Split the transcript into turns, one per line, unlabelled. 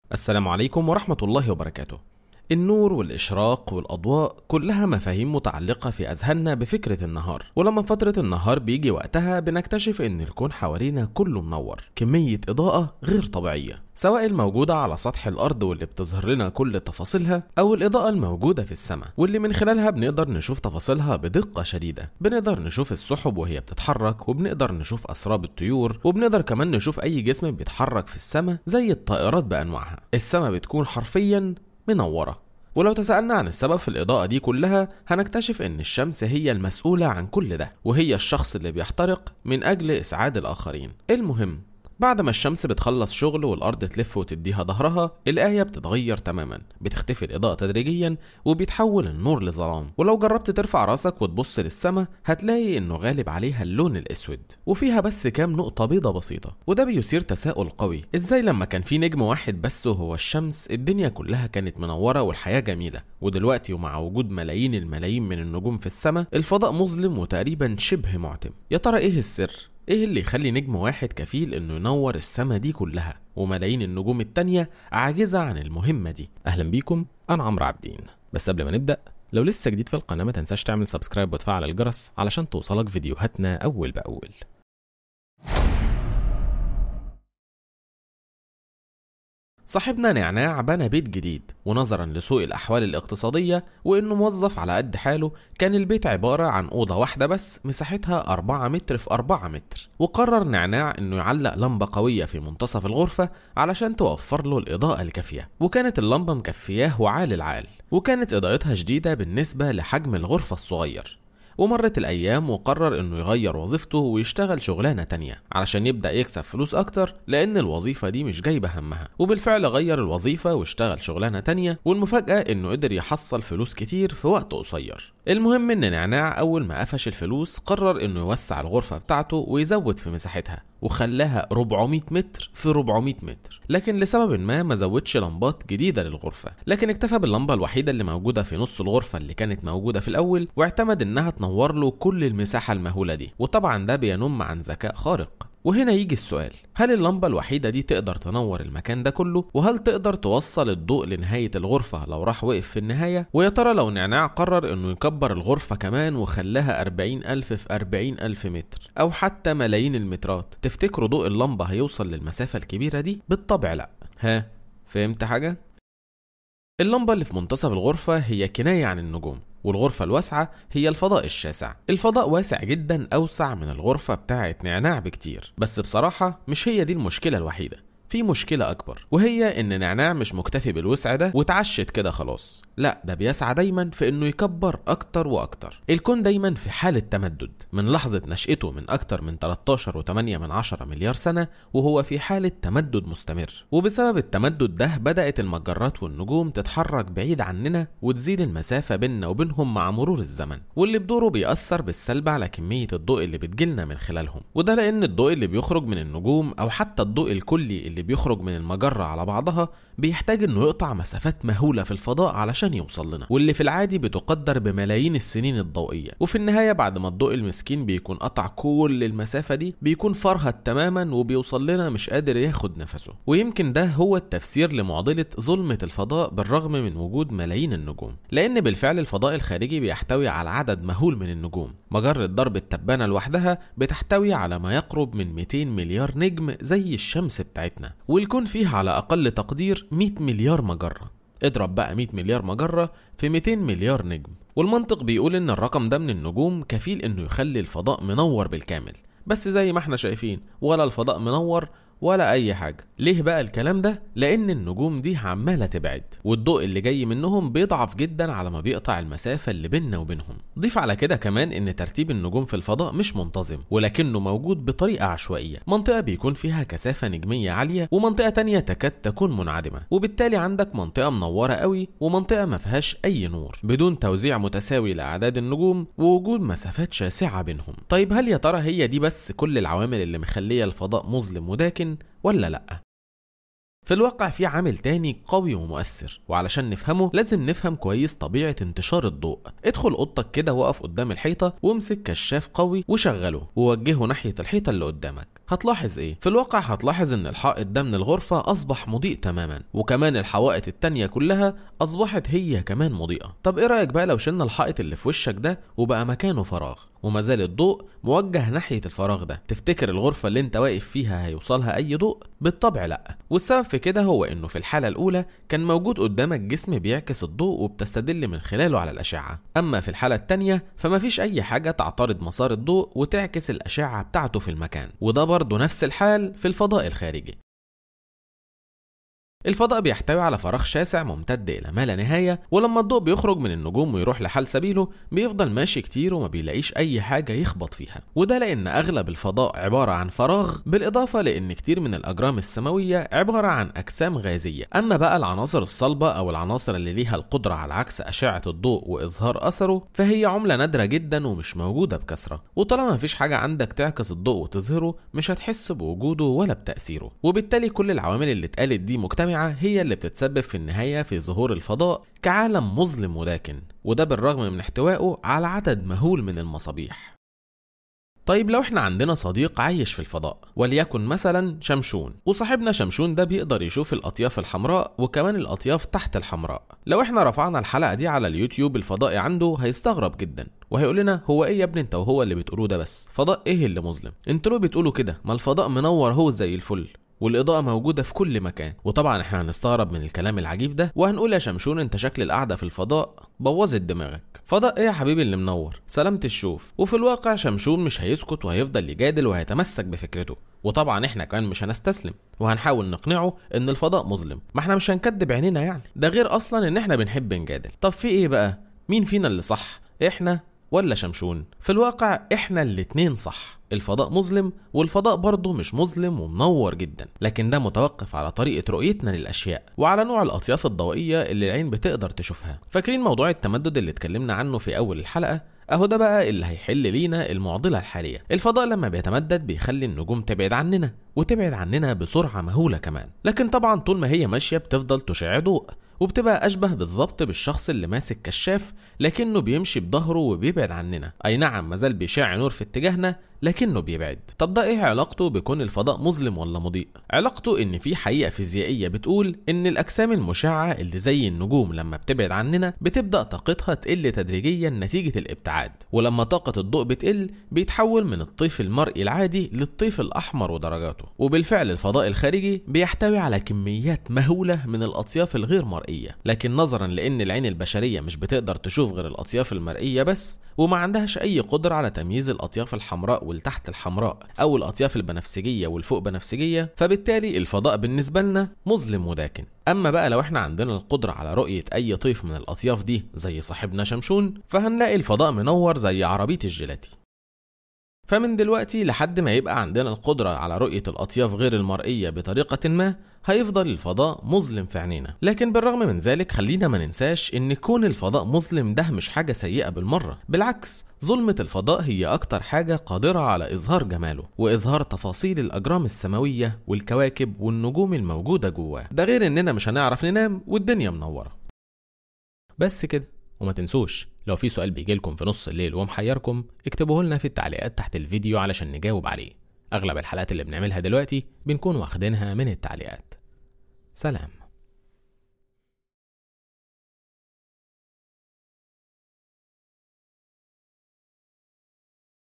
السلام عليكم ورحمة الله وبركاته. النور والإشراق والأضواء كلها مفاهيم متعلقة في أذهاننا بفكرة النهار، ولما فترة النهار بيجي وقتها بنكتشف إن الكون حوالينا كله منور، كمية إضاءة غير طبيعية، سواء الموجودة على سطح الأرض واللي بتظهر لنا كل تفاصيلها، أو الإضاءة الموجودة في السماء، واللي من خلالها بنقدر نشوف تفاصيلها بدقة شديدة، بنقدر نشوف السحب وهي بتتحرك، وبنقدر نشوف أسراب الطيور، وبنقدر كمان نشوف أي جسم بيتحرك في السماء زي الطائرات بأنواعها، السماء بتكون حرفيا منورة ولو تسألنا عن السبب في الإضاءة دي كلها هنكتشف إن الشمس هي المسؤولة عن كل ده وهي الشخص اللي بيحترق من أجل إسعاد الآخرين المهم بعد ما الشمس بتخلص شغل والأرض تلف وتديها ظهرها الآية بتتغير تماما بتختفي الإضاءة تدريجيا وبيتحول النور لظلام ولو جربت ترفع راسك وتبص للسماء هتلاقي إنه غالب عليها اللون الأسود وفيها بس كام نقطة بيضة بسيطة وده بيثير تساؤل قوي إزاي لما كان في نجم واحد بس وهو الشمس الدنيا كلها كانت منورة والحياة جميلة ودلوقتي ومع وجود ملايين الملايين من النجوم في السماء الفضاء مظلم وتقريبا شبه معتم يا ترى إيه السر؟ ايه اللي يخلي نجم واحد كفيل انه ينور السما دي كلها وملايين النجوم التانية عاجزة عن المهمة دي اهلا بيكم انا عمرو عابدين بس قبل ما نبدأ لو لسه جديد في القناة ما تنساش تعمل سبسكرايب وتفعل الجرس علشان توصلك فيديوهاتنا اول باول صاحبنا نعناع بنى بيت جديد ونظرا لسوء الأحوال الاقتصادية وإنه موظف على قد حاله كان البيت عبارة عن أوضة واحدة بس مساحتها 4 متر في 4 متر وقرر نعناع إنه يعلق لمبة قوية في منتصف الغرفة علشان توفر له الإضاءة الكافية وكانت اللمبة مكفياه وعال العال وكانت إضاءتها شديدة بالنسبة لحجم الغرفة الصغير ومرت الأيام وقرر إنه يغير وظيفته ويشتغل شغلانة تانية علشان يبدأ يكسب فلوس أكتر لأن الوظيفة دي مش جايبة همها وبالفعل غير الوظيفة واشتغل شغلانة تانية والمفاجأة إنه قدر يحصل فلوس كتير في وقت قصير المهم إن نعناع أول ما قفش الفلوس قرر إنه يوسع الغرفة بتاعته ويزود في مساحتها وخلاها 400 متر في 400 متر لكن لسبب ما ما زودش لمبات جديده للغرفه لكن اكتفى باللمبه الوحيده اللي موجوده في نص الغرفه اللي كانت موجوده في الاول واعتمد انها تنور له كل المساحه المهوله دي وطبعا ده بينم عن ذكاء خارق وهنا يجي السؤال هل اللمبة الوحيدة دي تقدر تنور المكان ده كله وهل تقدر توصل الضوء لنهاية الغرفة لو راح وقف في النهاية ويا ترى لو نعناع قرر انه يكبر الغرفة كمان وخلاها 40 ألف في 40 ألف متر أو حتى ملايين المترات تفتكروا ضوء اللمبة هيوصل للمسافة الكبيرة دي بالطبع لا ها فهمت حاجة؟ اللمبة اللي في منتصف الغرفة هي كناية عن النجوم والغرفة الواسعة هي الفضاء الشاسع الفضاء واسع جدا أوسع من الغرفة بتاعة نعناع بكتير بس بصراحة مش هي دي المشكلة الوحيدة في مشكلة أكبر وهي إن نعناع مش مكتفي بالوسع ده وتعشت كده خلاص لا ده بيسعى دايما في إنه يكبر أكتر وأكتر الكون دايما في حالة تمدد من لحظة نشأته من أكتر من 13.8 من عشرة مليار سنة وهو في حالة تمدد مستمر وبسبب التمدد ده بدأت المجرات والنجوم تتحرك بعيد عننا وتزيد المسافة بيننا وبينهم مع مرور الزمن واللي بدوره بيأثر بالسلب على كمية الضوء اللي بتجيلنا من خلالهم وده لأن الضوء اللي بيخرج من النجوم أو حتى الضوء الكلي اللي بيخرج من المجرة على بعضها بيحتاج انه يقطع مسافات مهولة في الفضاء علشان يوصل لنا واللي في العادي بتقدر بملايين السنين الضوئية وفي النهاية بعد ما الضوء المسكين بيكون قطع كل المسافة دي بيكون فرهد تماما وبيوصل لنا مش قادر ياخد نفسه ويمكن ده هو التفسير لمعضلة ظلمة الفضاء بالرغم من وجود ملايين النجوم لأن بالفعل الفضاء الخارجي بيحتوي على عدد مهول من النجوم مجرة درب التبانة لوحدها بتحتوي على ما يقرب من 200 مليار نجم زي الشمس بتاعتنا والكون فيه على أقل تقدير 100 مليار مجرة اضرب بقى 100 مليار مجرة في 200 مليار نجم والمنطق بيقول ان الرقم ده من النجوم كفيل انه يخلي الفضاء منور بالكامل بس زي ما احنا شايفين ولا الفضاء منور ولا اي حاجه ليه بقى الكلام ده لان النجوم دي عماله تبعد والضوء اللي جاي منهم بيضعف جدا على ما بيقطع المسافه اللي بيننا وبينهم ضيف على كده كمان ان ترتيب النجوم في الفضاء مش منتظم ولكنه موجود بطريقه عشوائيه منطقه بيكون فيها كثافه نجميه عاليه ومنطقه تانية تكاد تكون منعدمه وبالتالي عندك منطقه منوره قوي ومنطقه ما فيهاش اي نور بدون توزيع متساوي لاعداد النجوم ووجود مسافات شاسعه بينهم طيب هل يا ترى هي دي بس كل العوامل اللي مخليه الفضاء مظلم وداكن ولا لأ؟ في الواقع في عامل تاني قوي ومؤثر وعلشان نفهمه لازم نفهم كويس طبيعة انتشار الضوء ادخل اوضتك كده وقف قدام الحيطة وامسك كشاف قوي وشغله ووجهه ناحية الحيطة اللي قدامك هتلاحظ ايه في الواقع هتلاحظ ان الحائط ده من الغرفة اصبح مضيء تماما وكمان الحوائط التانية كلها اصبحت هي كمان مضيئة طب ايه رأيك بقى لو شلنا الحائط اللي في وشك ده وبقى مكانه فراغ وما زال الضوء موجه ناحية الفراغ ده تفتكر الغرفة اللي انت واقف فيها هيوصلها اي ضوء بالطبع لا والسبب في كده هو انه في الحالة الاولى كان موجود قدامك جسم بيعكس الضوء وبتستدل من خلاله على الاشعة اما في الحالة التانية فمفيش اي حاجة تعترض مسار الضوء وتعكس الاشعة بتاعته في المكان وده برضه نفس الحال في الفضاء الخارجي الفضاء بيحتوي على فراغ شاسع ممتد إلى ما لا نهاية ولما الضوء بيخرج من النجوم ويروح لحال سبيله بيفضل ماشي كتير وما بيلاقيش أي حاجة يخبط فيها وده لأن أغلب الفضاء عبارة عن فراغ بالإضافة لأن كتير من الأجرام السماوية عبارة عن أجسام غازية أما بقى العناصر الصلبة أو العناصر اللي ليها القدرة على عكس أشعة الضوء وإظهار أثره فهي عملة نادرة جدا ومش موجودة بكثرة وطالما مفيش حاجة عندك تعكس الضوء وتظهره مش هتحس بوجوده ولا بتأثيره وبالتالي كل العوامل اللي اتقالت دي مجتمعة هي اللي بتتسبب في النهاية في ظهور الفضاء كعالم مظلم وداكن وده بالرغم من احتوائه على عدد مهول من المصابيح طيب لو احنا عندنا صديق عايش في الفضاء وليكن مثلا شمشون وصاحبنا شمشون ده بيقدر يشوف الاطياف الحمراء وكمان الاطياف تحت الحمراء لو احنا رفعنا الحلقه دي على اليوتيوب الفضائي عنده هيستغرب جدا وهيقول لنا هو ايه يا ابني انت وهو اللي بتقولوه ده بس فضاء ايه اللي مظلم انتوا ليه بتقولوا كده ما الفضاء منور هو زي الفل والإضاءة موجودة في كل مكان وطبعا احنا هنستغرب من الكلام العجيب ده وهنقول يا شمشون انت شكل القعدة في الفضاء بوظت دماغك فضاء ايه يا حبيبي اللي منور سلامة الشوف وفي الواقع شمشون مش هيسكت وهيفضل يجادل وهيتمسك بفكرته وطبعا احنا كمان مش هنستسلم وهنحاول نقنعه ان الفضاء مظلم ما احنا مش هنكدب عينينا يعني ده غير اصلا ان احنا بنحب نجادل طب في ايه بقى مين فينا اللي صح احنا ولا شمشون في الواقع احنا الاتنين صح الفضاء مظلم والفضاء برضه مش مظلم ومنور جدا لكن ده متوقف على طريقة رؤيتنا للأشياء وعلى نوع الأطياف الضوئية اللي العين بتقدر تشوفها فاكرين موضوع التمدد اللي اتكلمنا عنه في أول الحلقة اهو ده بقى اللي هيحل لينا المعضلة الحالية الفضاء لما بيتمدد بيخلي النجوم تبعد عننا وتبعد عننا بسرعة مهولة كمان لكن طبعا طول ما هي ماشية بتفضل تشع ضوء وبتبقى أشبه بالظبط بالشخص اللي ماسك كشاف لكنه بيمشي بظهره وبيبعد عننا أي نعم مازال بيشع نور في اتجاهنا لكنه بيبعد طب ده ايه علاقته بكون الفضاء مظلم ولا مضيء علاقته ان في حقيقه فيزيائيه بتقول ان الاجسام المشعه اللي زي النجوم لما بتبعد عننا بتبدا طاقتها تقل تدريجيا نتيجه الابتعاد ولما طاقه الضوء بتقل بيتحول من الطيف المرئي العادي للطيف الاحمر ودرجاته وبالفعل الفضاء الخارجي بيحتوي على كميات مهوله من الاطياف الغير مرئيه لكن نظرا لان العين البشريه مش بتقدر تشوف غير الاطياف المرئيه بس وما عندهاش اي قدره على تمييز الاطياف الحمراء والتحت الحمراء او الاطياف البنفسجيه والفوق بنفسجيه فبالتالي الفضاء بالنسبه لنا مظلم وداكن اما بقى لو احنا عندنا القدره على رؤيه اي طيف من الاطياف دي زي صاحبنا شمشون فهنلاقي الفضاء منور زي عربيه الجيلاتي فمن دلوقتي لحد ما يبقى عندنا القدرة على رؤية الأطياف غير المرئية بطريقة ما هيفضل الفضاء مظلم في عينينا لكن بالرغم من ذلك خلينا ما ننساش ان كون الفضاء مظلم ده مش حاجة سيئة بالمرة بالعكس ظلمة الفضاء هي اكتر حاجة قادرة على اظهار جماله واظهار تفاصيل الاجرام السماوية والكواكب والنجوم الموجودة جواه ده غير اننا مش هنعرف ننام والدنيا منورة بس كده وما تنسوش لو في سؤال بيجيلكم في نص الليل ومحيركم اكتبوه لنا في التعليقات تحت الفيديو علشان نجاوب عليه اغلب الحلقات اللي بنعملها دلوقتي بنكون واخدينها من التعليقات سلام